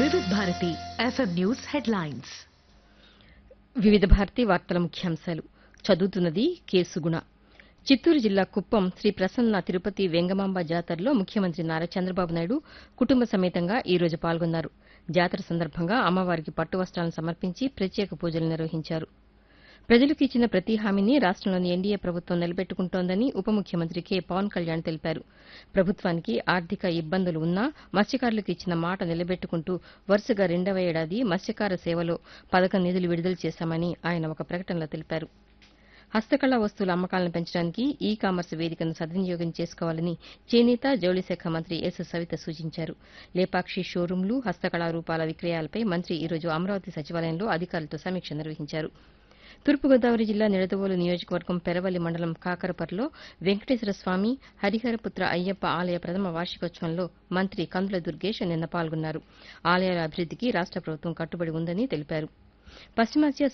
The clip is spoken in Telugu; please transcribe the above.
వివిధ భారతి ఎఫ్ఎం న్యూస్ హెడ్లైన్స్ వివిధ భారతి వార్తల ముఖ్యాంశాలు చదువుతున్నది కేసుగుణ చిత్తూరు జిల్లా కుప్పం శ్రీ ప్రసన్న తిరుపతి వెంగమాంబ జాతరలో ముఖ్యమంత్రి నారా చంద్రబాబు నాయుడు కుటుంబ సమేతంగా ఈ రోజు పాల్గొన్నారు జాతర సందర్భంగా అమ్మవారికి పట్టు వస్త్రాలను సమర్పించి ప్రత్యేక పూజలు నిర్వహించారు ప్రజలకు ఇచ్చిన ప్రతి హామీని రాష్టంలోని ఎన్డీఏ ప్రభుత్వం నిలబెట్టుకుంటోందని ఉప ముఖ్యమంత్రి కె పవన్ కళ్యాణ్ తెలిపారు ప్రభుత్వానికి ఆర్థిక ఇబ్బందులు ఉన్నా మత్స్యకారులకు ఇచ్చిన మాట నిలబెట్టుకుంటూ వరుసగా రెండవ ఏడాది మత్స్యకార సేవలో పథకం నిధులు విడుదల చేశామని ఆయన ఒక ప్రకటనలో తెలిపారు హస్తకళా వస్తువుల అమ్మకాలను పెంచడానికి ఈ కామర్స్ వేదికను సద్వినియోగం చేసుకోవాలని చేనేత జౌళి శాఖ మంత్రి ఎస్ సవిత సూచించారు లేపాక్షి షోరూంలు హస్తకళా రూపాల విక్రయాలపై మంత్రి ఈరోజు అమరావతి సచివాలయంలో అధికారులతో సమీక్ష నిర్వహించారు తూర్పుగోదావరి జిల్లా నిడదవోలు నియోజకవర్గం పెరవల్లి మండలం కాకరపర్లో వెంకటేశ్వర స్వామి హరిహరపుత్ర అయ్యప్ప ఆలయ ప్రథమ వార్షికోత్సవంలో మంత్రి కందుల దుర్గేష్ నిన్న పాల్గొన్నారు ఆలయాల అభివృద్దికి రాష్ట ప్రభుత్వం కట్టుబడి ఉందని తెలిపారు పశ్చిమాసియా